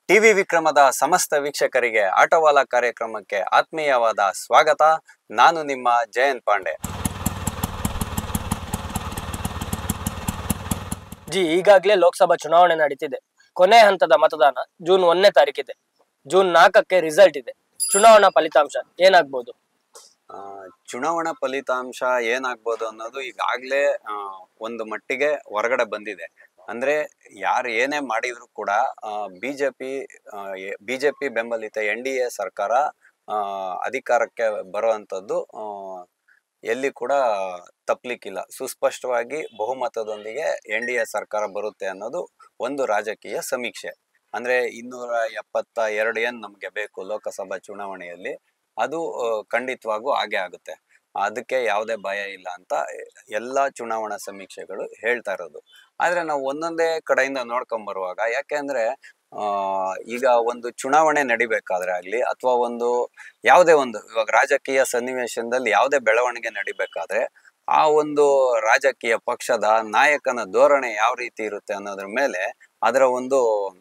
TV ವಿಕ್ರಮದ ಸಮಸ್ತ ವೀಕ್ಷಕರಿಗೆ ಆಟವಾಲ ಕಾರ್ಯಕ್ರಮಕ್ಕೆ ಆತ್ಮೀಯವಾದ ಸ್ವಾಗತ ನಾನು ನಿಮ್ಮ ಜಯಂತ್ ಪಾಂಡೆ ಜಿ ಈಗಾಗಲೇ ಲೋಕಸಭಾ ಚುನಾವಣೆ ನಡೀತಿದೆ ಕೊನೆ ಹಂತದ ಮತದಾನ ಜೂನ್ ಒಂದನೇ ತಾರೀಕಿದೆ ಜೂನ್ ನಾಲ್ಕಕ್ಕೆ ರಿಸಲ್ಟ್ ಇದೆ ಚುನಾವಣಾ ಫಲಿತಾಂಶ ಏನಾಗ್ಬೋದು ಆ, ಚುನಾವಣಾ ಫಲಿತಾಂಶ ಏನಾಗ್ಬೋದು ಅನ್ನೋದು ಈಗಾಗಲೇ ಒಂದು ಮಟ್ಟಿಗೆ ಹೊರಗಡೆ ಬಂದಿದೆ ಅಂದ್ರೆ ಯಾರು ಏನೇ ಮಾಡಿದ್ರು ಕೂಡ ಬಿಜೆಪಿ ಬಿಜೆಪಿ ಬೆಂಬಲಿತ ಎನ್ ಡಿ ಎ ಸರ್ಕಾರ ಆ, ಅಧಿಕಾರಕ್ಕೆ ಬರುವಂಥದ್ದು ಆ, ಎಲ್ಲಿ ಕೂಡ ತಪ್ಪಲಿಕ್ಕಿಲ್ಲ ಸುಸ್ಪಷ್ಟವಾಗಿ ಬಹುಮತದೊಂದಿಗೆ ಎನ್ ಡಿ ಎ ಸರ್ಕಾರ ಬರುತ್ತೆ ಅನ್ನೋದು ಒಂದು ರಾಜಕೀಯ ಸಮೀಕ್ಷೆ ಅಂದ್ರೆ ಇನ್ನೂರ ಎಪ್ಪತ್ತ ಎರಡು ಏನ್ ನಮ್ಗೆ ಬೇಕು ಲೋಕಸಭಾ ಚುನಾವಣೆಯಲ್ಲಿ ಅದು ಆ, ಖಂಡಿತವಾಗೂ ಹಾಗೆ ಆಗುತ್ತೆ ಅದಕ್ಕೆ ಯಾವುದೇ ಭಯ ಇಲ್ಲ ಅಂತ ಎಲ್ಲಾ ಚುನಾವಣಾ ಸಮೀಕ್ಷೆಗಳು ಹೇಳ್ತಾ ಇರೋದು ಆದ್ರೆ ನಾವು ಒಂದೊಂದೇ ಕಡೆಯಿಂದ ನೋಡ್ಕೊಂಡ್ ಬರುವಾಗ ಯಾಕೆಂದ್ರೆ ಆ ಈಗ ಒಂದು ಚುನಾವಣೆ ನಡಿಬೇಕಾದ್ರೆ ಆಗ್ಲಿ ಅಥವಾ ಒಂದು ಯಾವುದೇ ಒಂದು ಇವಾಗ ರಾಜಕೀಯ ಸನ್ನಿವೇಶದಲ್ಲಿ ಯಾವುದೇ ಬೆಳವಣಿಗೆ ನಡಿಬೇಕಾದ್ರೆ ಆ ಒಂದು ರಾಜಕೀಯ ಪಕ್ಷದ ನಾಯಕನ ಧೋರಣೆ ಯಾವ ರೀತಿ ಇರುತ್ತೆ ಅನ್ನೋದ್ರ ಮೇಲೆ ಅದರ ಒಂದು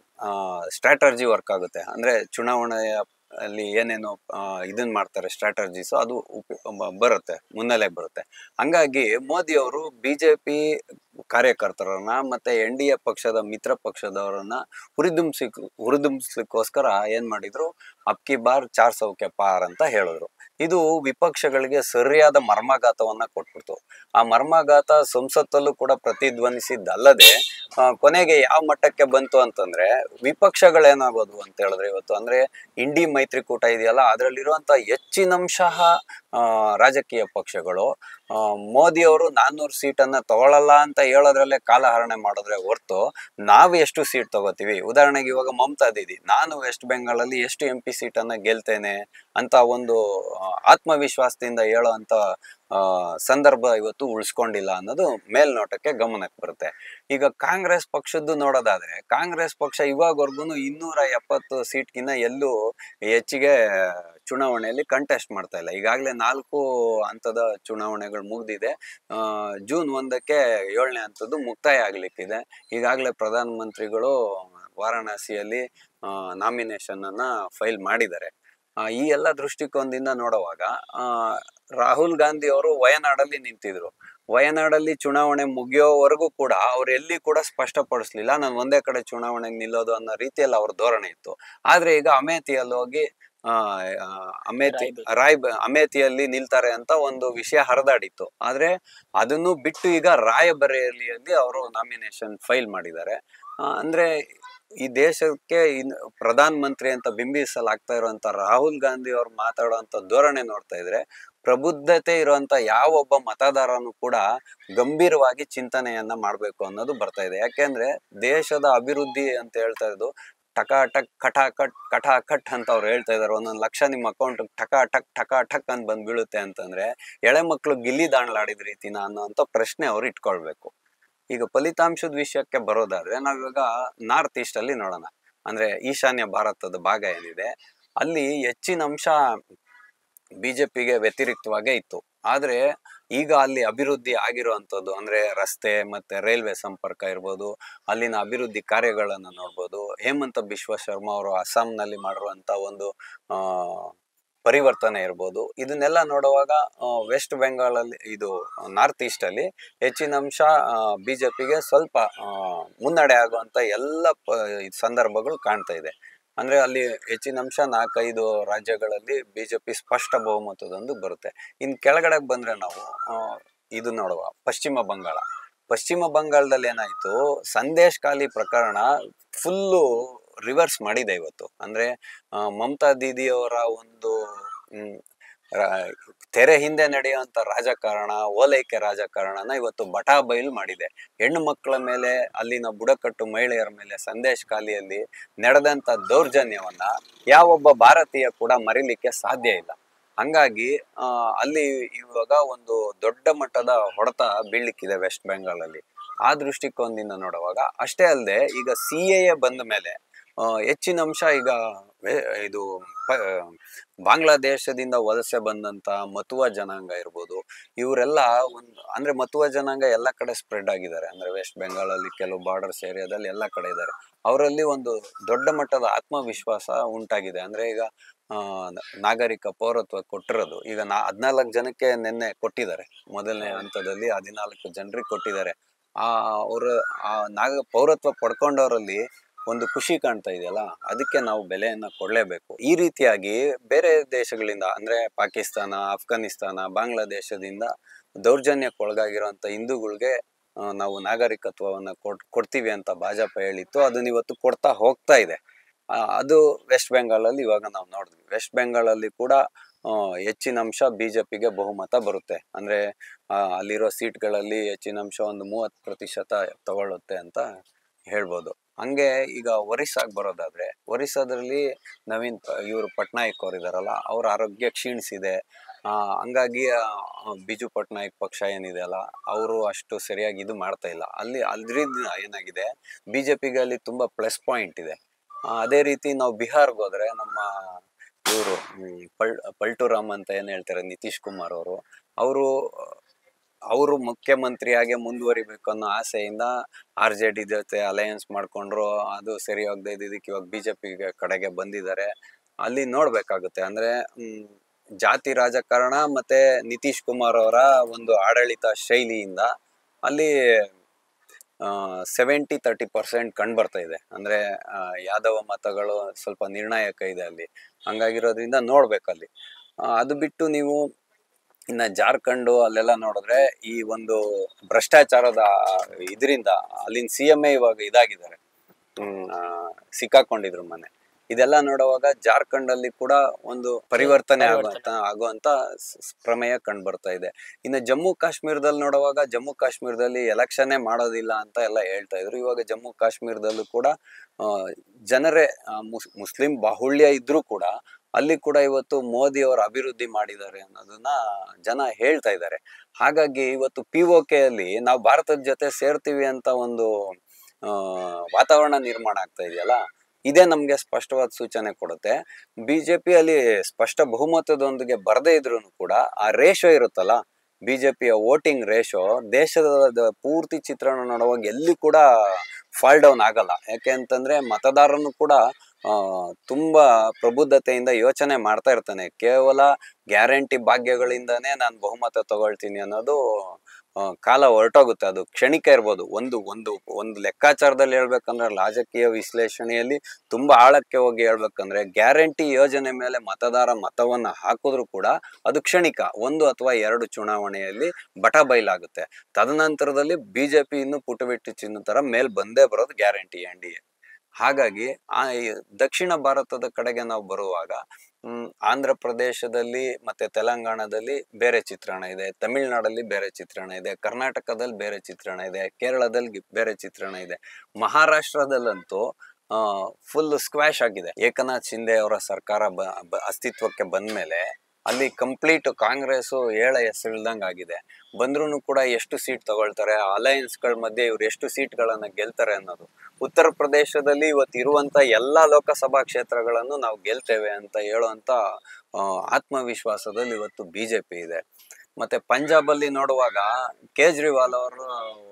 ಸ್ಟ್ರಾಟರ್ಜಿ ವರ್ಕ್ ಆಗುತ್ತೆ ಅಂದ್ರೆ ಚುನಾವಣೆಯ ಅಲ್ಲಿ ಏನೇನು ಆ, ಇದನ್ ಮಾಡ್ತಾರೆ ಸ್ಟ್ರಾಟರ್ಜೀಸ್ ಅದು ಉಪ- ಬ- ಬರುತ್ತೆ ಮುನ್ನೆಲೆಗೆ ಬರುತ್ತೆ ಹಂಗಾಗಿ ಮೋದಿ ಅವರು ಬಿಜೆಪಿ ಕಾರ್ಯಕರ್ತರನ್ನ ಮತ್ತೆ ಎನ್ ಡಿ ಎ ಪಕ್ಷದ ಮಿತ್ರ ಪಕ್ಷದವರನ್ನ ಹುರಿದುಂಬಿಸಿ ಹುರಿದುಂಬಿಸ್ಲಿಕ್ಕೋಸ್ಕರ ಏನ್ ಮಾಡಿದ್ರು ಅಬ್ಕಿ ಬಾರ್ ಚಾರ್ ಸೌಕೆ ಪಾರ್ ಅಂತ ಹೇಳಿದ್ರು ಇದು ವಿಪಕ್ಷಗಳಿಗೆ ಸರಿಯಾದ ಮರ್ಮಾಘಾತವನ್ನ ಕೊಟ್ಬಿಡ್ತು ಆ ಮರ್ಮಾಘಾತ ಸಂಸತ್ತಲ್ಲೂ ಕೂಡ ಪ್ರತಿಧ್ವನಿಸಿದ್ದಲ್ಲದೆ ಆ, ಕೊನೆಗೆ ಯಾವ ಮಟ್ಟಕ್ಕೆ ಬಂತು ಅಂತಂದ್ರೆ ವಿಪಕ್ಷಗಳೇನಾಗೋದು ಅಂತ ಹೇಳಿದ್ರೆ ಇವತ್ತು ಅಂದ್ರೆ ಇಂಡಿ ಮೈತ್ರಿಕೂಟ ಇದೆಯಲ್ಲ ಅದರಲ್ಲಿರುವಂತ ಹೆಚ್ಚಿನಂಶ ಆ, ರಾಜಕೀಯ ಪಕ್ಷಗಳು ಆ, ಮೋದಿ ಅವರು ನಾನ್ನೂರು ಸೀಟನ್ನ ತಗೊಳ್ಳಲ್ಲ ಅಂತ ಹೇಳೋದ್ರಲ್ಲೇ ಕಾಲಹರಣೆ ಮಾಡಿದ್ರೆ ಹೊರ್ತು ನಾವು ಎಷ್ಟು ಸೀಟ್ ತಗೋತೀವಿ ಉದಾಹರಣೆಗೆ ಇವಾಗ ಮಮತಾ ದೀದಿ ನಾನು ವೆಸ್ಟ್ ಬೆಂಗಾಳಲ್ಲಿ ಎಷ್ಟು ಎಂ ಪಿ ಸೀಟನ್ನ ಗೆಲ್ತೇನೆ ಅಂತ ಒಂದು ಆ, ಆತ್ಮವಿಶ್ವಾಸದಿಂದ ಹೇಳೋ ಅಂತ ಆ, ಸಂದರ್ಭ ಇವತ್ತು ಉಳಿಸ್ಕೊಂಡಿಲ್ಲ ಅನ್ನೋದು ಮೇಲ್ನೋಟಕ್ಕೆ ಗಮನಕ್ಕೆ ಬರುತ್ತೆ ಈಗ ಕಾಂಗ್ರೆಸ್ ಪಕ್ಷದ್ದು ನೋಡೋದಾದ್ರೆ ಕಾಂಗ್ರೆಸ್ ಪಕ್ಷ ಇವಾಗವರೆಗೂ ಇನ್ನೂರ ಎಪ್ಪತ್ತು ಸೀಟ್ಗಿನ್ನ ಎಲ್ಲೂ ಹೆಚ್ಚಿಗೆ ಚುನಾವಣೆಯಲ್ಲಿ ಕಂಟೆಸ್ಟ್ ಮಾಡ್ತಾ ಇಲ್ಲ ಈಗಾಗಲೇ ನಾಲ್ಕು ಹಂತದ ಚುನಾವಣೆಗಳು ಮುಗ್ದಿದೆ ಆ, ಜೂನ್ ಒಂದಕ್ಕೆ ಏಳನೇ ಹಂತದ್ದು ಮುಕ್ತಾಯ ಆಗ್ಲಿಕ್ಕಿದೆ ಈಗಾಗಲೇ ಪ್ರಧಾನಮಂತ್ರಿಗಳು ವಾರಾಣಸಿಯಲ್ಲಿ ನಾಮಿನೇಷನ್ ಅನ್ನ ಫೈಲ್ ಮಾಡಿದ್ದಾರೆ ಆ, ಈ ಎಲ್ಲ ದೃಷ್ಟಿಕೋನದಿಂದ ನೋಡುವಾಗ ಆ, ರಾಹುಲ್ ಗಾಂಧಿ ಅವರು ವಯನಾಡಲ್ಲಿ ನಿಂತಿದ್ರು ವಯನಾಡಲ್ಲಿ ಚುನಾವಣೆ ಮುಗಿಯೋವರೆಗೂ ಕೂಡ ಅವ್ರು ಎಲ್ಲಿ ಕೂಡ ಸ್ಪಷ್ಟಪಡಿಸ್ಲಿಲ್ಲ ನಾನು ಒಂದೇ ಕಡೆ ಚುನಾವಣೆಗೆ ನಿಲ್ಲೋದು ಅನ್ನೋ ರೀತಿಯಲ್ಲಿ ಅವ್ರ ಧೋರಣೆ ಇತ್ತು ಆದ್ರೆ ಈಗ ಅಮೇಥಿಯಲ್ಲಿ ಹೋಗಿ ಆ, ಆ, ಅಮೇಥಿ ರಾಯ್ಬ- ರಾಯ್ ಅಮೇಥಿಯಲ್ಲಿ ನಿಲ್ತಾರೆ ಅಂತ ಒಂದು ವಿಷಯ ಹರಿದಾಡಿತ್ತು ಆದ್ರೆ ಅದನ್ನು ಬಿಟ್ಟು ಈಗ ರಾಯಬರೇಲಿಯಲ್ಲಿ ಅವರು ನಾಮಿನೇಷನ್ ಫೈಲ್ ಮಾಡಿದ್ದಾರೆ ಆ, ಅಂದ್ರೆ ಈ ದೇಶಕ್ಕೆ ಇನ್ ಪ್ರಧಾನ ಮಂತ್ರಿ ಅಂತ ಬಿಂಬಿಸಲಾಗ್ತಾ ಇರುವಂತ ರಾಹುಲ್ ಗಾಂಧಿ ಅವ್ರು ಮಾತಾಡುವಂತ ಧೋರಣೆ ನೋಡ್ತಾ ಇದ್ರೆ ಪ್ರಬುದ್ಧತೆ ಇರುವಂತ ಯಾವೊಬ್ಬ ಮತದಾರನು ಕೂಡ ಗಂಭೀರವಾಗಿ ಚಿಂತನೆಯನ್ನ ಮಾಡ್ಬೇಕು ಅನ್ನೋದು ಬರ್ತಾ ಇದೆ ಯಾಕೆಂದ್ರೆ ದೇಶದ ಅಭಿವೃದ್ಧಿ ಅಂತ ಹೇಳ್ತಾ ಇರೋದು ಟಕಾಟಕ್ ಕಟಾಕಟ್ ಕಟಾಕಟ್ ಅಂತ ಅವ್ರು ಹೇಳ್ತಾ ಇದಾರೆ ಒಂದೊಂದು ಲಕ್ಷ ನಿಮ್ಮ ಅಕೌಂಟ್ ಟಕಾಟಕ್ ಟಕಾಟಕ್ ಅಂತ ಬಂದ್ ಬೀಳುತ್ತೆ ಅಂತಂದ್ರೆ ಎಳೆ ಮಕ್ಳು ಗಿಲ್ಲಿ ದಾಂಡ್ಲಾಡಿದ ರೀತಿನ ಅನ್ನೋಂಥ ಪ್ರಶ್ನೆ ಅವ್ರು ಇಟ್ಕೊಳ್ಬೇಕು ಈಗ ಫಲಿತಾಂಶದ ವಿಷಯಕ್ಕೆ ಬರೋದಾದ್ರೆ ನಾವಿವಾಗ ನಾರ್ತ್ ಈಸ್ಟ್ ಅಲ್ಲಿ ನೋಡೋಣ ಅಂದ್ರೆ ಈಶಾನ್ಯ ಭಾರತದ ಭಾಗ ಏನಿದೆ ಅಲ್ಲಿ ಹೆಚ್ಚಿನ ಅಂಶ ಬಿಜೆಪಿಗೆ ವ್ಯತಿರಿಕ್ತವಾಗೇ ಇತ್ತು ಆದ್ರೆ ಈಗ ಅಲ್ಲಿ ಅಭಿವೃದ್ಧಿ ಆಗಿರುವಂತದ್ದು ಅಂದ್ರೆ ರಸ್ತೆ ಮತ್ತೆ ರೈಲ್ವೆ ಸಂಪರ್ಕ ಇರ್ಬೋದು ಅಲ್ಲಿನ ಅಭಿವೃದ್ಧಿ ಕಾರ್ಯಗಳನ್ನ ನೋಡ್ಬೋದು ಹೇಮಂತ ಬಿಶ್ವ ಶರ್ಮಾ ಅವರು ಅಸ್ಸಾಂನಲ್ಲಿ ಮಾಡಿರುವಂತ ಒಂದು ಆ ಪರಿವರ್ತನೆ ಇರ್ಬೋದು ಇದನ್ನೆಲ್ಲ ನೋಡುವಾಗ ವೆಸ್ಟ್ ಬೆಂಗಾಳಲ್ಲಿ ಇದು ನಾರ್ತ್ ಈಸ್ಟ್ ಅಲ್ಲಿ ಹೆಚ್ಚಿನ ಅಂಶ ಬಿಜೆಪಿಗೆ ಸ್ವಲ್ಪ ಆ, ಮುನ್ನಡೆ ಆಗುವಂತ ಎಲ್ಲ ಪ- ಇದ್ ಸಂದರ್ಭಗಳು ಕಾಣ್ತಾ ಇದೆ ಅಂದ್ರೆ ಅಲ್ಲಿ ಹೆಚ್ಚಿನ ಅಂಶ ನಾಲ್ಕೈದು ರಾಜ್ಯಗಳಲ್ಲಿ ಬಿಜೆಪಿ ಸ್ಪಷ್ಟ ಬಹುಮತದೊಂದು ಬರುತ್ತೆ ಇನ್ ಕೆಳಗಡೆ ಬಂದ್ರೆ ನಾವು ಆ, ಇದು ನೋಡುವ ಪಶ್ಚಿಮ ಬಂಗಾಳ ಪಶ್ಚಿಮ ಬಂಗಾಳದಲ್ಲಿ ಏನಾಯ್ತು ಸಂದೇಶ್ ಖಾಲಿ ಪ್ರಕರಣ ಫುಲ್ಲು ರಿವರ್ಸ್ ಮಾಡಿದೆ ಇವತ್ತು ಅಂದ್ರೆ ಆ, ಮಮತಾ ದೀದಿಯವರ ಒಂದು ಹ್ಮ್, ರಾ- ತೆರೆ ಹಿಂದೆ ನಡೆಯುವಂತ ರಾಜಕಾರಣ ಓಲೈಕೆ ರಾಜಕಾರಣನ ಇವತ್ತು ಬಟಾ ಬಯಲು ಮಾಡಿದೆ ಹೆಣ್ಣು ಮಕ್ಕಳ ಮೇಲೆ ಅಲ್ಲಿನ ಬುಡಕಟ್ಟು ಮಹಿಳೆಯರ ಮೇಲೆ ಸಂದೇಶ್ ಖಾಲಿಯಲ್ಲಿ ನಡೆದಂತ ದೌರ್ಜನ್ಯವನ್ನ ಯಾವೊಬ್ಬ ಭಾರತೀಯ ಕೂಡ ಮರಿಲಿಕ್ಕೆ ಸಾಧ್ಯ ಇಲ್ಲ ಹಂಗಾಗಿ ಆ, ಅಲ್ಲಿ ಇವಾಗ ಒಂದು ದೊಡ್ಡ ಮಟ್ಟದ ಹೊಡೆತ ಬೀಳ್ಲಿಕ್ಕಿದೆ ವೆಸ್ಟ್ ಬೆಂಗಾಳಲ್ಲಿ ಆ ದೃಷ್ಟಿಕೋನದಿಂದ ನೋಡುವಾಗ ಅಷ್ಟೇ ಅಲ್ಲದೆ ಈಗ ಸಿ ಎ ಬಂದ ಮೇಲೆ ಆ, ಹೆಚ್ಚಿನ ಅಂಶ ಈಗ ವೇ- ಇದು ಪ- ಬಾಂಗ್ಲಾದೇಶದಿಂದ ವಲಸೆ ಬಂದಂತ ಮತುವ ಜನಾಂಗ ಇರ್ಬೋದು ಇವರೆಲ್ಲ ಒಂದು ಅಂದ್ರೆ ಮತುವ ಜನಾಂಗ ಎಲ್ಲ ಕಡೆ ಸ್ಪ್ರೆಡ್ ಆಗಿದ್ದಾರೆ ಅಂದ್ರೆ ವೆಸ್ಟ್ ಬೆಂಗಾಲಲ್ಲಿ ಕೆಲವು ಬಾರ್ಡರ್ಸ್ ಏರಿಯಾದಲ್ಲಿ ಎಲ್ಲ ಕಡೆ ಇದ್ದಾರೆ ಅವರಲ್ಲಿ ಒಂದು ದೊಡ್ಡ ಮಟ್ಟದ ಆತ್ಮವಿಶ್ವಾಸ ಉಂಟಾಗಿದೆ ಅಂದ್ರೆ ಈಗ ಆ, ನ- ನಾಗರಿಕ ಪೌರತ್ವ ಕೊಟ್ಟಿರೋದು ಈಗ ನಾ ಹದ್ನಾಲ್ಕು ಜನಕ್ಕೆ ನಿನ್ನೆ ಕೊಟ್ಟಿದ್ದಾರೆ ಮೊದಲನೇ ಹಂತದಲ್ಲಿ ಹದಿನಾಲ್ಕು ಜನರಿಗೆ ಕೊಟ್ಟಿದ್ದಾರೆ ಆ ಅವ್ರ ಆ ನಾಗ ಪೌರತ್ವ ಪಡ್ಕೊಂಡವರಲ್ಲಿ ಒಂದು ಖುಷಿ ಕಾಣ್ತಾ ಇದೆಯಲ್ಲ ಅದಕ್ಕೆ ನಾವು ಬೆಲೆಯನ್ನ ಕೊಡ್ಲೇಬೇಕು ಈ ರೀತಿಯಾಗಿ ಬೇರೆ ದೇಶಗಳಿಂದ ಅಂದ್ರೆ ಪಾಕಿಸ್ತಾನ ಅಫ್ಘಾನಿಸ್ತಾನ ಬಾಂಗ್ಲಾದೇಶದಿಂದ ದೌರ್ಜನ್ಯಕ್ಕೆ ಒಳಗಾಗಿರುವಂತ ಹಿಂದೂಗಳಿಗೆ ಆ, ನಾವು ನಾಗರಿಕತ್ವವನ್ನ ಕೊಡ್ ಕೊಡ್ತೀವಿ ಅಂತ ಭಾಜಪ ಹೇಳಿತ್ತು ಅದನ್ನ ಇವತ್ತು ಕೊಡ್ತಾ ಹೋಗ್ತಾ ಇದೆ ಆ, ಅದು ವೆಸ್ಟ್ ಬೆಂಗಾಲಲ್ಲಿ ಇವಾಗ ನಾವು ನೋಡಿದ್ವಿ ವೆಸ್ಟ್ ಬೆಂಗಾಲಲ್ಲಿ ಕೂಡ ಆ, ಹೆಚ್ಚಿನ ಅಂಶ ಬಿಜೆಪಿಗೆ ಬಹುಮತ ಬರುತ್ತೆ ಅಂದ್ರೆ ಆ, ಅಲ್ಲಿರೋ ಸೀಟ್ಗಳಲ್ಲಿ ಹೆಚ್ಚಿನ ಅಂಶ ಒಂದು ಮೂವತ್ತು ಪ್ರತಿಶತ ತಗೊಳ್ಳುತ್ತೆ ಅಂತ ಹೇಳ್ಬೋದು ಹಂಗೆ ಈಗ ಒರಿಸ್ಸಾಗ್ ಬರೋದಾದ್ರೆ ಒರಿಸ್ಸಾದಲ್ಲಿ ನವೀನ್ ಇವರು ಪಟ್ನಾಯಕ್ ಅವ್ರು ಇದಾರಲ್ಲ ಅವ್ರ ಆರೋಗ್ಯ ಕ್ಷೀಣಿಸಿದೆ ಆ, ಹಂಗಾಗಿ ಆ, ಬಿಜು ಪಟ್ನಾಯಕ್ ಪಕ್ಷ ಏನಿದೆ ಅಲ್ಲ ಅವರು ಅಷ್ಟು ಸರಿಯಾಗಿ ಇದು ಮಾಡ್ತಾ ಇಲ್ಲ ಅಲ್ಲಿ ಅದ್ರಿಂದ ಏನಾಗಿದೆ ಬಿಜೆಪಿಗೆ ಅಲ್ಲಿ ತುಂಬಾ ಪ್ಲಸ್ ಪಾಯಿಂಟ್ ಇದೆ ಆ, ಅದೇ ರೀತಿ ನಾವು ಬಿಹಾರ್ಗೆ ಹೋದ್ರೆ ನಮ್ಮ ಇವರು ಪಲ್ ಪಲ್ಟುರಾಮ್ ಅಂತ ಏನ್ ಹೇಳ್ತಾರೆ ನಿತೀಶ್ ಕುಮಾರ್ ಅವರು ಅವರು ಅವರು ಮುಖ್ಯಮಂತ್ರಿಯಾಗೆ ಮುಂದುವರಿಬೇಕು ಅನ್ನೋ ಆಸೆಯಿಂದ ಆರ್ ಜೆ ಡಿ ಜೊತೆ ಅಲಯನ್ಸ್ ಮಾಡ್ಕೊಂಡ್ರು ಅದು ಸರಿ ಹೋಗದೆ ಇದ್ದಿದ್ದಕ್ಕೆ ಇವಾಗ ಬಿಜೆಪಿ ಕಡೆಗೆ ಬಂದಿದ್ದಾರೆ ಅಲ್ಲಿ ನೋಡ್ಬೇಕಾಗುತ್ತೆ ಅಂದ್ರೆ ಹ್ಮ್, ಜಾತಿ ರಾಜಕಾರಣ ಮತ್ತೆ ನಿತೀಶ್ ಕುಮಾರ್ ಅವರ ಒಂದು ಆಡಳಿತ ಶೈಲಿಯಿಂದ ಅಲ್ಲಿ ಸೆವೆಂಟಿ ತರ್ಟಿ ಪರ್ಸೆಂಟ್ ಕಂಡು ಬರ್ತಾ ಇದೆ ಅಂದ್ರೆ ಆ, ಯಾದವ ಮತಗಳು ಸ್ವಲ್ಪ ನಿರ್ಣಾಯಕ ಇದೆ ಅಲ್ಲಿ ಹಂಗಾಗಿರೋದ್ರಿಂದ ನೋಡ್ಬೇಕಲ್ಲಿ ಆ, ಅದು ಬಿಟ್ಟು ನೀವು ಇನ್ನ ಜಾರ್ಖಂಡ್ ಅಲ್ಲೆಲ್ಲ ನೋಡಿದ್ರೆ ಈ ಒಂದು ಭ್ರಷ್ಟಾಚಾರದ ಇದರಿಂದ ಅಲ್ಲಿನ ಸಿ ಎಂ ಎ ಇವಾಗ ಇದಾಗಿದ್ದಾರೆ ಹ್ಮ್ ಆ, ಸಿಕ್ಕಾಕೊಂಡಿದ್ರು ಮೊನ್ನೆ ಇದೆಲ್ಲ ನೋಡುವಾಗ ಜಾರ್ಖಂಡ್ ಅಲ್ಲಿ ಕೂಡ ಒಂದು ಪರಿವರ್ತನೆ ಆಗುವಂತ ಆಗುವಂತ ಸ್- ಸ್- ಪ್ರಮೇಯ ಕಂಡು ಬರ್ತಾ ಇದೆ ಇನ್ನು ಜಮ್ಮು ಕಾಶ್ಮೀರದಲ್ಲಿ ನೋಡುವಾಗ ಜಮ್ಮು ಕಾಶ್ಮೀರದಲ್ಲಿ ಎಲೆಕ್ಷನ್ನೇ ಮಾಡೋದಿಲ್ಲ ಅಂತ ಎಲ್ಲ ಹೇಳ್ತಾ ಇದ್ರು ಇವಾಗ ಜಮ್ಮು ಕಾಶ್ಮೀರದಲ್ಲೂ ಕೂಡ ಆ, ಜನರೇ ಆ, ಮುಸ್ ಮುಸ್ಲಿಂ ಬಾಹುಳ್ಯ ಇದ್ರೂ ಕೂಡ ಅಲ್ಲಿ ಕೂಡ ಇವತ್ತು ಮೋದಿ ಅವರು ಅಭಿವೃದ್ಧಿ ಮಾಡಿದ್ದಾರೆ ಅನ್ನೋದನ್ನ ಜನ ಹೇಳ್ತಾ ಇದ್ದಾರೆ ಹಾಗಾಗಿ ಇವತ್ತು ಪಿ ಒ ಕೆ ಅಲ್ಲಿ ನಾವು ಭಾರತದ ಜೊತೆ ಸೇರ್ತೀವಿ ಅಂತ ಒಂದು ಆ, ವಾತಾವರಣ ನಿರ್ಮಾಣ ಆಗ್ತಾ ಇದೆಯಲ್ಲ ಇದೇ ನಮ್ಗೆ ಸ್ಪಷ್ಟವಾದ ಸೂಚನೆ ಕೊಡುತ್ತೆ ಬಿಜೆಪಿ ಅಲ್ಲಿ ಸ್ಪಷ್ಟ ಬಹುಮತದೊಂದಿಗೆ ಬರದೇ ಇದ್ರು ಕೂಡ ಆ ರೇಷೋ ಇರುತ್ತಲ್ಲ ಬಿಜೆಪಿಯ ವೋಟಿಂಗ್ ರೇಷೋ ದೇಶದ ದ- ಪೂರ್ತಿ ಚಿತ್ರಣ ನೋಡುವಾಗ ಎಲ್ಲಿ ಕೂಡ ಫಾಲ್ ಡೌನ್ ಆಗಲ್ಲ ಯಾಕೆ ಅಂತಂದ್ರೆ ಮತದಾರನು ಕೂಡ ಆ, ತುಂಬಾ ಪ್ರಬುದ್ಧತೆಯಿಂದ ಯೋಚನೆ ಮಾಡ್ತಾ ಇರ್ತಾನೆ ಕೇವಲ ಗ್ಯಾರಂಟಿ ಭಾಗ್ಯಗಳಿಂದಾನೇ ನಾನು ಬಹುಮತ ತಗೊಳ್ತೀನಿ ಅನ್ನೋದು ಆ, ಕಾಲ ಹೊರಟೋಗುತ್ತೆ ಅದು ಕ್ಷಣಿಕ ಇರ್ಬೋದು ಒಂದು ಒಂದು ಒಂದು ಲೆಕ್ಕಾಚಾರದಲ್ಲಿ ಹೇಳ್ಬೇಕಂದ್ರೆ ರಾಜಕೀಯ ವಿಶ್ಲೇಷಣೆಯಲ್ಲಿ ತುಂಬಾ ಆಳಕ್ಕೆ ಹೋಗಿ ಹೇಳ್ಬೇಕಂದ್ರೆ ಗ್ಯಾರಂಟಿ ಯೋಜನೆ ಮೇಲೆ ಮತದಾರ ಮತವನ್ನ ಹಾಕಿದ್ರು ಕೂಡ ಅದು ಕ್ಷಣಿಕ ಒಂದು ಅಥವಾ ಎರಡು ಚುನಾವಣೆಯಲ್ಲಿ ಬಟ ಬಯಲಾಗುತ್ತೆ ತದನಂತರದಲ್ಲಿ ಬಿಜೆಪಿ ಇನ್ನು ಪುಟು ಬಿಟ್ಟು ಚಿನ್ನ ತರ ಮೇಲ್ ಬಂದೇ ಬರೋದು ಗ್ಯಾರಂಟಿ ಎನ್ ಡಿ ಎ ಹಾಗಾಗಿ ಆ ಈ ದಕ್ಷಿಣ ಭಾರತದ ಕಡೆಗೆ ನಾವು ಬರುವಾಗ ಹ್ಮ್ ಆಂಧ್ರ ಪ್ರದೇಶದಲ್ಲಿ ಮತ್ತೆ ತೆಲಂಗಾಣದಲ್ಲಿ ಬೇರೆ ಚಿತ್ರಣ ಇದೆ ತಮಿಳ್ನಾಡಲ್ಲಿ ಬೇರೆ ಚಿತ್ರಣ ಇದೆ ಕರ್ನಾಟಕದಲ್ಲಿ ಬೇರೆ ಚಿತ್ರಣ ಇದೆ ಕೇರಳದಲ್ಲಿ ಗಿ- ಬೇರೆ ಚಿತ್ರಣ ಇದೆ ಮಹಾರಾಷ್ಟ್ರದಲ್ಲಂತೂ ಫುಲ್ ಸ್ಕ್ವಾಶ್ ಆಗಿದೆ ಏಕನಾಥ್ ಶಿಂದೆ ಅವರ ಸರ್ಕಾರ ಬ ಬ- ಅಸ್ತಿತ್ವಕ್ಕೆ ಬಂದ್ಮೇಲೆ ಅಲ್ಲಿ ಕಂಪ್ಲೀಟ್ ಕಾಂಗ್ರೆಸ್ ಏಳ ಹೆಸರಿಲ್ದಂಗ್ ಆಗಿದೆ ಬಂದ್ರೂ ಕೂಡ ಎಷ್ಟು ಸೀಟ್ ತಗೊಳ್ತಾರೆ ಅಲಯನ್ಸ್ ಗಳ ಮಧ್ಯೆ ಇವ್ರು ಎಷ್ಟು ಸೀಟ್ ಗಳನ್ನ ಗೆಲ್ತಾರೆ ಅನ್ನೋದು ಉತ್ತರ ಪ್ರದೇಶದಲ್ಲಿ ಇವತ್ತು ಇರುವಂತ ಎಲ್ಲಾ ಲೋಕಸಭಾ ಕ್ಷೇತ್ರಗಳನ್ನು ನಾವು ಗೆಲ್ತೇವೆ ಅಂತ ಹೇಳುವಂತ ಆ, ಆತ್ಮವಿಶ್ವಾಸದಲ್ಲಿ ಇವತ್ತು ಬಿಜೆಪಿ ಇದೆ ಮತ್ತೆ ಪಂಜಾಬ್ ಅಲ್ಲಿ ನೋಡುವಾಗ ಕೇಜ್ರಿವಾಲ್ ಅವರು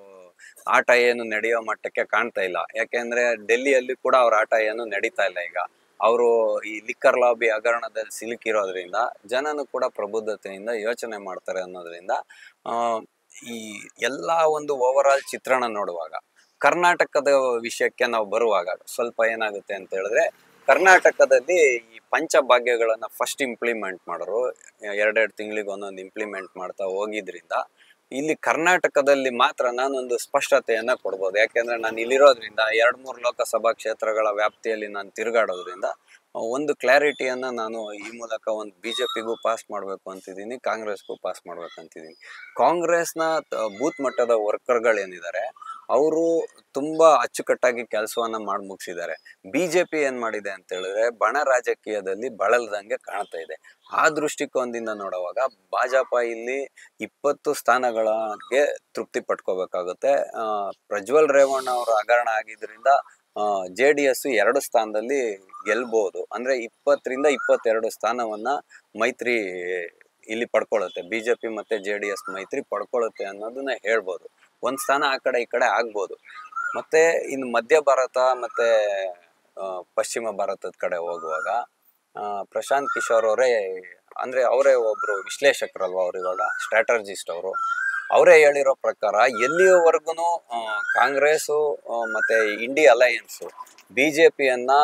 ಆಟ ಏನು ನಡೆಯೋ ಮಟ್ಟಕ್ಕೆ ಕಾಣ್ತಾ ಇಲ್ಲ ಯಾಕೆಂದ್ರೆ ಡೆಲ್ಲಿಯಲ್ಲಿ ಕೂಡ ಅವ್ರ ಆಟ ಏನು ನಡೀತಾ ಇಲ್ಲ ಈಗ ಅವರು ಈ ಲಿಕ್ಕರ್ ಲಾಬಿ ಹಗರಣದಲ್ಲಿ ಸಿಲುಕಿರೋದ್ರಿಂದ ಜನನು ಕೂಡ ಪ್ರಬುದ್ಧತೆಯಿಂದ ಯೋಚನೆ ಮಾಡ್ತಾರೆ ಅನ್ನೋದ್ರಿಂದ ಆ, ಈ ಎಲ್ಲಾ ಒಂದು ಓವರ್ ಆಲ್ ಚಿತ್ರಣ ನೋಡುವಾಗ ಕರ್ನಾಟಕದ ವಿಷಯಕ್ಕೆ ನಾವು ಬರುವಾಗ ಸ್ವಲ್ಪ ಏನಾಗುತ್ತೆ ಅಂತ ಹೇಳಿದ್ರೆ ಕರ್ನಾಟಕದಲ್ಲಿ ಈ ಪಂಚಭಾಗ್ಯಗಳನ್ನ ಫಸ್ಟ್ ಇಂಪ್ಲಿಮೆಂಟ್ ಮಾಡೋರು ಎರಡೆರಡು ತಿಂಗಳಿಗೆ ಒಂದೊಂದು ಇಂಪ್ಲಿಮೆಂಟ್ ಮಾಡ್ತಾ ಹೋಗಿದ್ರಿಂದ ಇಲ್ಲಿ ಕರ್ನಾಟಕದಲ್ಲಿ ಮಾತ್ರ ನಾನೊಂದು ಸ್ಪಷ್ಟತೆಯನ್ನ ಕೊಡ್ಬೋದು ಯಾಕೆಂದ್ರೆ ನಾನು ಇಲ್ಲಿರೋದ್ರಿಂದ ಎರಡ್ ಮೂರು ಲೋಕಸಭಾ ಕ್ಷೇತ್ರಗಳ ವ್ಯಾಪ್ತಿಯಲ್ಲಿ ನಾನು ತಿರುಗಾಡೋದ್ರಿಂದ ಒಂದು ಕ್ಲಾರಿಟಿಯನ್ನ ನಾನು ಈ ಮೂಲಕ ಒಂದು ಬಿಜೆಪಿಗೂ ಪಾಸ್ ಮಾಡಬೇಕು ಅಂತಿದ್ದೀನಿ ಕಾಂಗ್ರೆಸ್ಗೂ ಪಾಸ್ ಮಾಡ್ಬೇಕಂತಿದ್ದೀನಿ ಕಾಂಗ್ರೆಸ್ನ ತ- ಬೂತ್ ಮಟ್ಟದ ವರ್ಕರ್ಗಳೇನಿದ್ದಾರೆ ಅವರು ತುಂಬಾ ಅಚ್ಚುಕಟ್ಟಾಗಿ ಕೆಲಸವನ್ನ ಮಾಡಿ ಮುಗಿಸಿದ್ದಾರೆ ಬಿಜೆಪಿ ಏನ್ ಮಾಡಿದೆ ಅಂತ ಹೇಳಿದ್ರೆ ಬಣ ರಾಜಕೀಯದಲ್ಲಿ ಬಳಲ್ದಂಗೆ ಕಾಣ್ತಾ ಇದೆ ಆ ದೃಷ್ಟಿಕೋನದಿಂದ ನೋಡುವಾಗ ಭಾಜಪ ಇಲ್ಲಿ ಇಪ್ಪತ್ತು ಸ್ಥಾನಗಳಿಗೆ ತೃಪ್ತಿ ಪಟ್ಕೋಬೇಕಾಗುತ್ತೆ ಆ, ಪ್ರಜ್ವಲ್ ರೇವಣ್ಣ ಅವರ ಹಗರಣ ಆಗಿದ್ರಿಂದ ಜೆ ಡಿ ಎಸ್ ಎರಡು ಸ್ಥಾನದಲ್ಲಿ ಗೆಲ್ಬಹುದು ಅಂದ್ರೆ ಇಪ್ಪತ್ತರಿಂದ ಇಪ್ಪತ್ತೆರಡು ಸ್ಥಾನವನ್ನ ಮೈತ್ರಿ ಇಲ್ಲಿ ಪಡ್ಕೊಳ್ಳುತ್ತೆ ಬಿಜೆಪಿ ಮತ್ತೆ ಜೆ ಡಿ ಎಸ್ ಮೈತ್ರಿ ಪಡ್ಕೊಳ್ಳುತ್ತೆ ಅನ್ನೋದನ್ನ ಹೇಳ್ಬೋದು ಒಂದ್ ಸ್ಥಾನ ಆ ಕಡೆ ಈ ಕಡೆ ಆಗ್ಬೋದು ಮತ್ತೆ ಇನ್ನು ಮಧ್ಯ ಭಾರತ ಮತ್ತೆ ಆ, ಪಶ್ಚಿಮ ಭಾರತದ ಕಡೆ ಹೋಗುವಾಗ ಆ, ಪ್ರಶಾಂತ್ ಕಿಶೋರ್ ಅವರೇ ಅಂದ್ರೆ ಅವರೇ ಒಬ್ರು ವಿಶ್ಲೇಷಕರಲ್ವಾ ಅವ್ರು ಇವಾಗ ಸ್ಟ್ರಾಟಜಿಸ್ಟ್ ಅವರು ಅವರೇ ಹೇಳಿರೋ ಪ್ರಕಾರ ಎಲ್ಲಿಯವರೆಗೂ ಕಾಂಗ್ರೆಸ್ಸು ಆ, ಮತ್ತೆ ಇಂಡಿ ಅಲಯನ್ಸು ಬಿ ಜೆ ಪಿಯನ್ನ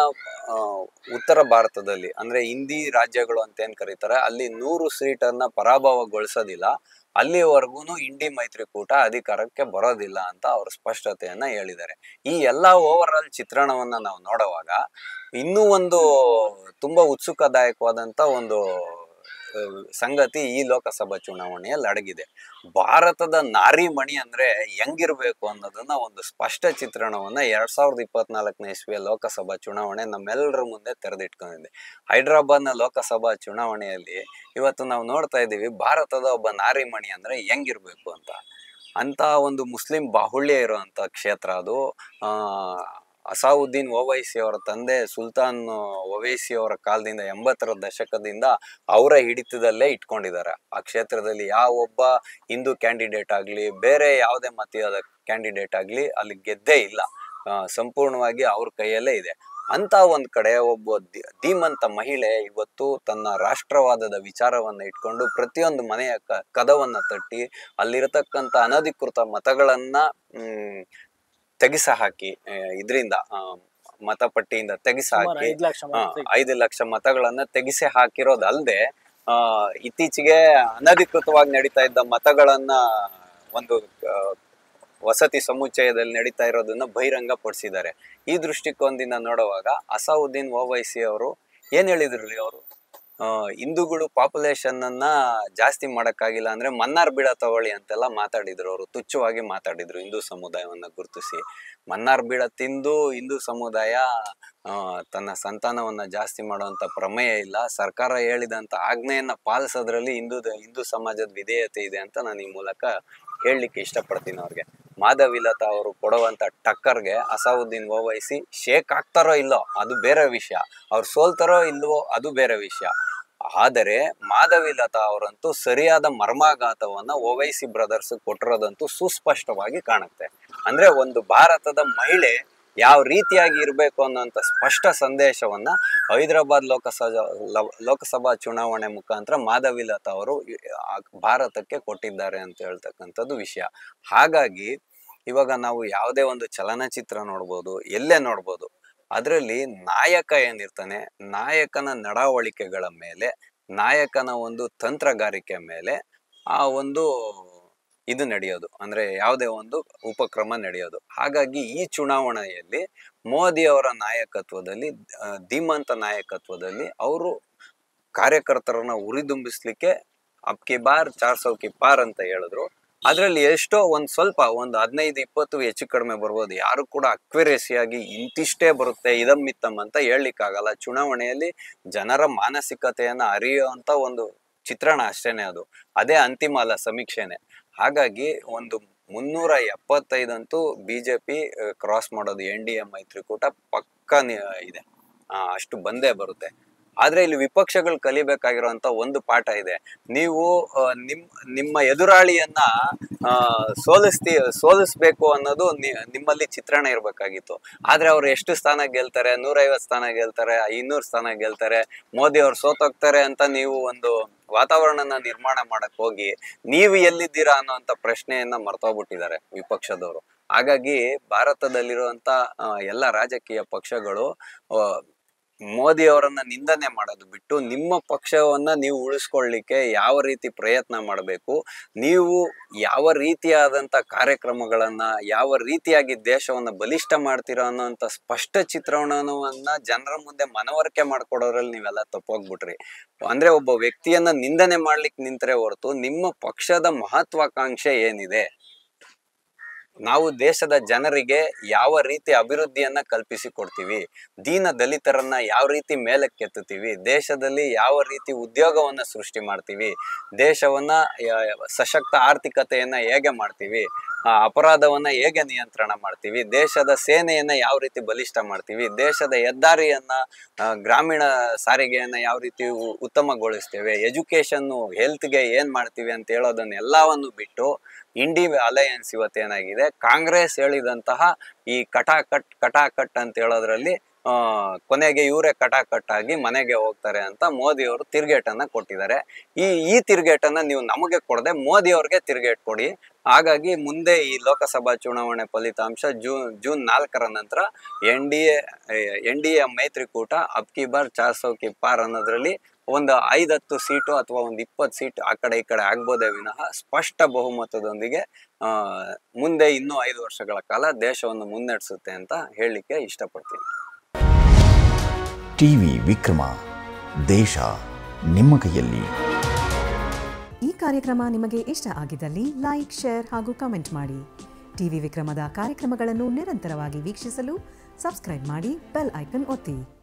ಉತ್ತರ ಭಾರತದಲ್ಲಿ ಅಂದ್ರೆ ಹಿಂದಿ ರಾಜ್ಯಗಳು ಅಂತ ಏನ್ ಕರೀತಾರೆ ಅಲ್ಲಿ ನೂರು ಸೀಟನ್ನ ಪರಾಭವಗೊಳಿಸೋದಿಲ್ಲ ಅಲ್ಲಿವರೆಗೂ ಇಂಡಿ ಮೈತ್ರಿಕೂಟ ಅಧಿಕಾರಕ್ಕೆ ಬರೋದಿಲ್ಲ ಅಂತ ಅವರು ಸ್ಪಷ್ಟತೆಯನ್ನ ಹೇಳಿದ್ದಾರೆ ಈ ಎಲ್ಲಾ ಓವರ್ ಆಲ್ ಚಿತ್ರಣವನ್ನ ನಾವು ನೋಡುವಾಗ ಇನ್ನೂ ಒಂದು ತುಂಬಾ ಉತ್ಸುಕದಾಯಕವಾದಂತ ಒಂದು ಆ, ಸಂಗತಿ ಈ ಲೋಕಸಭಾ ಚುನಾವಣೆಯಲ್ಲಿ ಅಡಗಿದೆ ಭಾರತದ ನಾರಿಮಣಿ ಅಂದ್ರೆ ಹೆಂಗಿರ್ಬೇಕು ಅನ್ನೋದನ್ನ ಒಂದು ಸ್ಪಷ್ಟ ಚಿತ್ರಣವನ್ನ ಎರಡ್ ಸಾವಿರದ ಇಪ್ಪತ್ನಾಲ್ಕನೇ ಇಸ್ವಿಯ ಲೋಕಸಭಾ ಚುನಾವಣೆ ನಮ್ಮೆಲ್ಲರ ಮುಂದೆ ತೆರೆದಿಟ್ಕೊಂಡಿದೆ ಹೈದರಾಬಾದ್ನ ಲೋಕಸಭಾ ಚುನಾವಣೆಯಲ್ಲಿ ಇವತ್ತು ನಾವು ನೋಡ್ತಾ ಇದ್ದೀವಿ ಭಾರತದ ಒಬ್ಬ ನಾರಿಮಣಿ ಅಂದ್ರೆ ಹೆಂಗಿರ್ಬೇಕು ಅಂತ ಅಂತ ಒಂದು ಮುಸ್ಲಿಂ ಬಾಹುಳ್ಯ ಇರುವಂತ ಕ್ಷೇತ್ರ ಅದು ಆ ಅಸಾವುದ್ದೀನ್ ಓವೈಸಿ ಅವರ ತಂದೆ ಸುಲ್ತಾನ್ ಓವೈಸಿ ಅವರ ಕಾಲದಿಂದ ಎಂಬತ್ತರ ದಶಕದಿಂದ ಅವರ ಹಿಡಿತದಲ್ಲೇ ಇಟ್ಕೊಂಡಿದ್ದಾರೆ ಆ ಕ್ಷೇತ್ರದಲ್ಲಿ ಯಾವ ಒಬ್ಬ ಹಿಂದೂ ಕ್ಯಾಂಡಿಡೇಟ್ ಆಗಲಿ ಬೇರೆ ಯಾವುದೇ ಮತೀಯದ ಕ್ಯಾಂಡಿಡೇಟ್ ಆಗಲಿ ಅಲ್ಲಿ ಗೆದ್ದೇ ಇಲ್ಲ ಆ, ಸಂಪೂರ್ಣವಾಗಿ ಅವ್ರ ಕೈಯಲ್ಲೇ ಇದೆ ಅಂತ ಒಂದ್ ಕಡೆ ಒಬ್ಬ ಧೀ- ಧೀಮಂತ ಮಹಿಳೆ ಇವತ್ತು ತನ್ನ ರಾಷ್ಟ್ರವಾದದ ವಿಚಾರವನ್ನ ಇಟ್ಕೊಂಡು ಪ್ರತಿಯೊಂದು ಮನೆಯ ಕ ಕದವನ್ನ ತಟ್ಟಿ ಅಲ್ಲಿರತಕ್ಕಂತ ಅನಧಿಕೃತ ಮತಗಳನ್ನ ಹ್ಮ್ ತೆಗಿಸ ಹಾಕಿ ಇದರಿಂದ ಮತಪಟ್ಟಿಯಿಂದ ತೆಗಿಸ ಸುಮಾರು ಹಾಕಿ ಐದು ಲಕ್ಷ ಹಾ, ಮತ ಐದು ಲಕ್ಷ ಮತಗಳನ್ನ ತೆಗಿಸಿ ಹಾಕಿರೋದಲ್ದೆ ಆ ಇತ್ತೀಚೆಗೆ ಅನಧಿಕೃತವಾಗಿ ನಡೀತಾ ಇದ್ದ ಮತಗಳನ್ನ ಒಂದು ಆ, ವಸತಿ ಸಮುಚ್ಚಯದಲ್ಲಿ ನಡೀತಾ ಇರೋದನ್ನ ಬಹಿರಂಗ ಪಡಿಸಿದ್ದಾರೆ ಈ ದೃಷ್ಟಿಕೋನದಿಂದ ನೋಡುವಾಗ ಅಸಾವುದ್ದೀನ್ ಓವೈಸಿ ಅವರು ಏನ್ ಹೇಳಿದ್ರು ಅವರು ಹಿಂದೂಗಳು ಪಾಪ್ಯುಲೇಷನ್ ಅನ್ನ ಜಾಸ್ತಿ ಮಾಡಕ್ಕಾಗಿಲ್ಲ ಅಂದ್ರೆ ಮನ್ನಾರ್ ಬೀಡ ತಗೊಳ್ಳಿ ಅಂತೆಲ್ಲ ಮಾತಾಡಿದ್ರು ಅವರು ತುಚ್ಛವಾಗಿ ಮಾತಾಡಿದ್ರು ಹಿಂದೂ ಸಮುದಾಯವನ್ನ ಗುರುತಿಸಿ ಮನ್ನಾರ್ ಬೀಡ ತಿಂದು ಹಿಂದೂ ಸಮುದಾಯ ಆ, ತನ್ನ ಸಂತಾನವನ್ನ ಜಾಸ್ತಿ ಮಾಡುವಂತ ಪ್ರಮೇಯ ಇಲ್ಲ ಸರ್ಕಾರ ಹೇಳಿದಂತ ಆಜ್ಞೆಯನ್ನ ಪಾಲಿಸೋದ್ರಲ್ಲಿ ಹಿಂದೂ ಹಿಂದೂ ಸಮಾಜದ ವಿಧೇಯತೆ ಇದೆ ಅಂತ ನಾನು ಈ ಮೂಲಕ ಹೇಳಲಿಕ್ಕೆ ಇಷ್ಟಪಡ್ತೀನಿ ಅವ್ರಿಗೆ ಮಾಧವಿಲತಾ ಅವರು ಕೊಡುವಂತ ಟಕ್ಕರ್ಗೆ ಅಸಾವುದ್ದೀನ್ ಓವೈಸಿ ಶೇಕ್ ಆಗ್ತಾರೋ ಇಲ್ಲೋ ಅದು ಬೇರೆ ವಿಷಯ ಅವ್ರು ಸೋಲ್ತಾರೋ ಇಲ್ವೋ ಅದು ಬೇರೆ ವಿಷಯ ಆದರೆ ಮಾಧವಿಲತಾ ಅವರಂತೂ ಸರಿಯಾದ ಮರ್ಮಾಘಾತವನ್ನ ಓವೈಸಿ ಬ್ರದರ್ಸ್ ಕೊಟ್ಟಿರೋದಂತೂ ಸುಸ್ಪಷ್ಟವಾಗಿ ಕಾಣುತ್ತೆ ಅಂದ್ರೆ ಒಂದು ಭಾರತದ ಮಹಿಳೆ ಯಾವ ರೀತಿಯಾಗಿ ಇರಬೇಕು ಅನ್ನೋಂಥ ಸ್ಪಷ್ಟ ಸಂದೇಶವನ್ನ ಹೈದರಾಬಾದ್ ಲೋಕಸಭಾ ಲವ- ಲೋಕಸಭಾ ಚುನಾವಣೆ ಮುಖಾಂತರ ಮಾಧವಿಲತಾ ಅವರು ಈ- ಆ ಭಾರತಕ್ಕೆ ಕೊಟ್ಟಿದ್ದಾರೆ ಅಂತ ಹೇಳ್ತಕ್ಕಂಥದ್ದು ವಿಷಯ ಹಾಗಾಗಿ ಇವಾಗ ನಾವು ಯಾವುದೇ ಒಂದು ಚಲನಚಿತ್ರ ನೋಡ್ಬೋದು ಎಲ್ಲೇ ನೋಡ್ಬೋದು ಅದರಲ್ಲಿ ನಾಯಕ ಏನಿರ್ತಾನೆ ನಾಯಕನ ನಡವಳಿಕೆಗಳ ಮೇಲೆ ನಾಯಕನ ಒಂದು ತಂತ್ರಗಾರಿಕೆ ಮೇಲೆ ಆ ಒಂದು ಇದು ನಡೆಯೋದು ಅಂದ್ರೆ ಯಾವುದೇ ಒಂದು ಉಪಕ್ರಮ ನಡೆಯೋದು ಹಾಗಾಗಿ ಈ ಚುನಾವಣೆಯಲ್ಲಿ ಮೋದಿ ಅವರ ನಾಯಕತ್ವದಲ್ಲಿ ಆ, ಧೀಮಂತ ನಾಯಕತ್ವದಲ್ಲಿ ಅವರು ಕಾರ್ಯಕರ್ತರನ್ನ ಉರಿದುಂಬಿಸ್ಲಿಕ್ಕೆ ಅಬ್ಕಿ ಬಾರ್ ಚಾರ್ ಸೌ ಕಿ ಪಾರ್ ಅಂತ ಹೇಳಿದ್ರು ಅದ್ರಲ್ಲಿ ಎಷ್ಟೋ ಒಂದ್ ಸ್ವಲ್ಪ ಒಂದು ಹದಿನೈದು ಇಪ್ಪತ್ತು ಹೆಚ್ಚು ಕಡಿಮೆ ಬರ್ಬೋದು ಯಾರು ಕೂಡ ಅಕ್ಯುರೇಸಿಯಾಗಿ ಇಂತಿಷ್ಟೇ ಬರುತ್ತೆ ಇದಮ್ಮಿತ್ತಮ್ ಅಂತ ಹೇಳಲಿಕ್ಕಾಗಲ್ಲ ಚುನಾವಣೆಯಲ್ಲಿ ಜನರ ಮಾನಸಿಕತೆಯನ್ನ ಅರಿಯುವಂತ ಒಂದು ಚಿತ್ರಣ ಅಷ್ಟೇನೆ ಅದು ಅದೇ ಅಂತಿಮ ಅಲ್ಲ ಸಮೀಕ್ಷೆನೆ ಹಾಗಾಗಿ ಒಂದು ಮುನ್ನೂರ ಎಪ್ಪತ್ತೈದಂತೂ ಬಿಜೆಪಿ ಕ್ರಾಸ್ ಮಾಡೋದು ಎನ್ ಡಿ ಎ ಮೈತ್ರಿಕೂಟ ಪಕ್ಕ ನಿ- ಇದೆ ಆ, ಅಷ್ಟು ಬಂದೇ ಬರುತ್ತೆ ಆದ್ರೆ ಇಲ್ಲಿ ವಿಪಕ್ಷಗಳು ಕಲಿಬೇಕಾಗಿರುವಂತ ಒಂದು ಪಾಠ ಇದೆ ನೀವು ಆ, ನಿಮ್ ನಿಮ್ಮ ಎದುರಾಳಿಯನ್ನ ಆ, ಸೋಲಿಸ್ತಿ ಸೋಲಿಸ್ಬೇಕು ಅನ್ನೋದು ನಿ- ನಿಮ್ಮಲ್ಲಿ ಚಿತ್ರಣ ಇರ್ಬೇಕಾಗಿತ್ತು ಆದ್ರೆ ಅವ್ರು ಎಷ್ಟು ಸ್ಥಾನ ಗೆಲ್ತಾರೆ ನೂರೈವತ್ತು ಸ್ಥಾನ ಗೆಲ್ತಾರೆ ಇನ್ನೂರು ಸ್ಥಾನ ಗೆಲ್ತಾರೆ ಮೋದಿ ಅವ್ರು ಸೋತೋಗ್ತಾರೆ ಅಂತ ನೀವು ಒಂದು ವಾತಾವರಣನ ನಿರ್ಮಾಣ ಮಾಡಕ್ ಹೋಗಿ ನೀವು ಎಲ್ಲಿದ್ದೀರಾ ಅನ್ನೋಂಥ ಪ್ರಶ್ನೆಯನ್ನ ಮರ್ತೋಗ್ಬಿಟ್ಟಿದ್ದಾರೆ ವಿಪಕ್ಷದವರು ಹಾಗಾಗಿ ಭಾರತದಲ್ಲಿರುವಂತ ಆ, ಎಲ್ಲ ರಾಜಕೀಯ ಪಕ್ಷಗಳು ಆ, ಮೋದಿ ಅವರನ್ನ ನಿಂದನೆ ಮಾಡೋದು ಬಿಟ್ಟು ನಿಮ್ಮ ಪಕ್ಷವನ್ನ ನೀವು ಉಳಿಸ್ಕೊಳ್ಳಿಕ್ಕೆ ಯಾವ ರೀತಿ ಪ್ರಯತ್ನ ಮಾಡಬೇಕು ನೀವು ಯಾವ ರೀತಿಯಾದಂತ ಕಾರ್ಯಕ್ರಮಗಳನ್ನ ಯಾವ ರೀತಿಯಾಗಿ ದೇಶವನ್ನ ಬಲಿಷ್ಠ ಮಾಡ್ತೀರಾ ಅನ್ನೋಂಥ ಸ್ಪಷ್ಟ ಚಿತ್ರಣವನ್ನ ಜನರ ಮುಂದೆ ಮನವರಿಕೆ ಮಾಡ್ಕೊಡೋದ್ರಲ್ಲಿ ನೀವೆಲ್ಲ ತಪ್ಪೋಗ್ಬಿಟ್ರಿ ಅಂದ್ರೆ ಒಬ್ಬ ವ್ಯಕ್ತಿಯನ್ನ ನಿಂದನೆ ಮಾಡ್ಲಿಕ್ಕೆ ನಿಂತರೆ ಹೊರತು ನಿಮ್ಮ ಪಕ್ಷದ ಮಹತ್ವಾಕಾಂಕ್ಷೆ ಏನಿದೆ ನಾವು ದೇಶದ ಜನರಿಗೆ ಯಾವ ರೀತಿ ಅಭಿವೃದ್ಧಿಯನ್ನ ಕಲ್ಪಿಸಿ ಕೊಡ್ತೀವಿ ದೀನ ದಲಿತರನ್ನ ಯಾವ ರೀತಿ ಮೇಲಕ್ಕೆತ್ತುತ್ತೀವಿ ದೇಶದಲ್ಲಿ ಯಾವ ರೀತಿ ಉದ್ಯೋಗವನ್ನ ಸೃಷ್ಟಿ ಮಾಡ್ತೀವಿ ದೇಶವನ್ನ ಯ- ಸಶಕ್ತ ಆರ್ಥಿಕತೆಯನ್ನ ಹೇಗೆ ಮಾಡ್ತೀವಿ ಆ ಅಪರಾಧವನ್ನ ಹೇಗೆ ನಿಯಂತ್ರಣ ಮಾಡ್ತೀವಿ ದೇಶದ ಸೇನೆಯನ್ನ ಯಾವ ರೀತಿ ಬಲಿಷ್ಠ ಮಾಡ್ತೀವಿ ದೇಶದ ಹೆದ್ದಾರಿಯನ್ನ ಆ, ಗ್ರಾಮೀಣ ಸಾರಿಗೆಯನ್ನ ಯಾವ ರೀತಿ ಉ- ಉತ್ತಮಗೊಳಿಸ್ತೇವೆ ಎಜುಕೇಶನ್ ಹೆಲ್ತ್ಗೆ ಏನ್ ಮಾಡ್ತೀವಿ ಅಂತ ಹೇಳೋದನ್ನ ಎಲ್ಲವನ್ನು ಬಿಟ್ಟು ಇಂಡಿ ಅಲಯನ್ಸ್ ಇವತ್ತೇನಾಗಿದೆ ಕಾಂಗ್ರೆಸ್ ಹೇಳಿದಂತಹ ಈ ಕಟಾಕಟ್ ಕಟಾಕಟ್ ಅಂತ ಹೇಳೋದ್ರಲ್ಲಿ ಆ, ಕೊನೆಗೆ ಇವರೇ ಕಟಾಕಟ್ ಆಗಿ ಮನೆಗೆ ಹೋಗ್ತಾರೆ ಅಂತ ಮೋದಿ ಅವರು ತಿರ್ಗೇಟನ್ನ ಕೊಟ್ಟಿದ್ದಾರೆ ಈ ಈ ತಿರ್ಗೇಟನ್ನ ನೀವು ನಮಗೆ ಕೊಡದೆ ಮೋದಿ ಅವ್ರಿಗೆ ತಿರ್ಗೇಟ್ ಕೊಡಿ ಹಾಗಾಗಿ ಮುಂದೆ ಈ ಲೋಕಸಭಾ ಚುನಾವಣೆ ಫಲಿತಾಂಶ ಜೂನ್ ಜೂನ್ ನಾಲ್ಕರ ನಂತರ N D A N D A ಮೈತ್ರಿಕೂಟ ಅಬ್ ಕಿ ಬಾರ್ ಚಾರ್ ಸೌ ಕಿ ಪಾರ್ ಅನ್ನೋದ್ರಲ್ಲಿ ಒಂದು ಐದತ್ತು ಸೀಟು ಅಥವಾ ಒಂದು ಇಪ್ಪತ್ತು ಸೀಟ್ ಆ ಕಡೆ ಈ ಕಡೆ ಆಗ್ಬೋದೇ ವಿನಃ ಸ್ಪಷ್ಟ ಬಹುಮತದೊಂದಿಗೆ ಆ, ಮುಂದೆ ಇನ್ನೂ ಐದು ವರ್ಷಗಳ ಕಾಲ ದೇಶವನ್ನು ಮುನ್ನಡೆಸುತ್ತೆ ಅಂತ ಹೇಳಲಿಕ್ಕೆ ಇಷ್ಟಪಡ್ತೀನಿ ಟಿವಿ ವಿಕ್ರಮ ದೇಶ ನಿಮ್ಮ ಕೈಯಲ್ಲಿ ಈ ಕಾರ್ಯಕ್ರಮ ನಿಮಗೆ ಇಷ್ಟ ಆಗಿದ್ದಲ್ಲಿ ಲೈಕ್ ಶೇರ್ ಹಾಗೂ ಕಮೆಂಟ್ ಮಾಡಿ ಟಿವಿ ವಿಕ್ರಮದ ಕಾರ್ಯಕ್ರಮಗಳನ್ನು ನಿರಂತರವಾಗಿ ವೀಕ್ಷಿಸಲು ಸಬ್ಸ್ಕ್ರೈಬ್ ಮಾಡಿ ಬೆಲ್ ಐಕನ್ ಒತ್ತಿ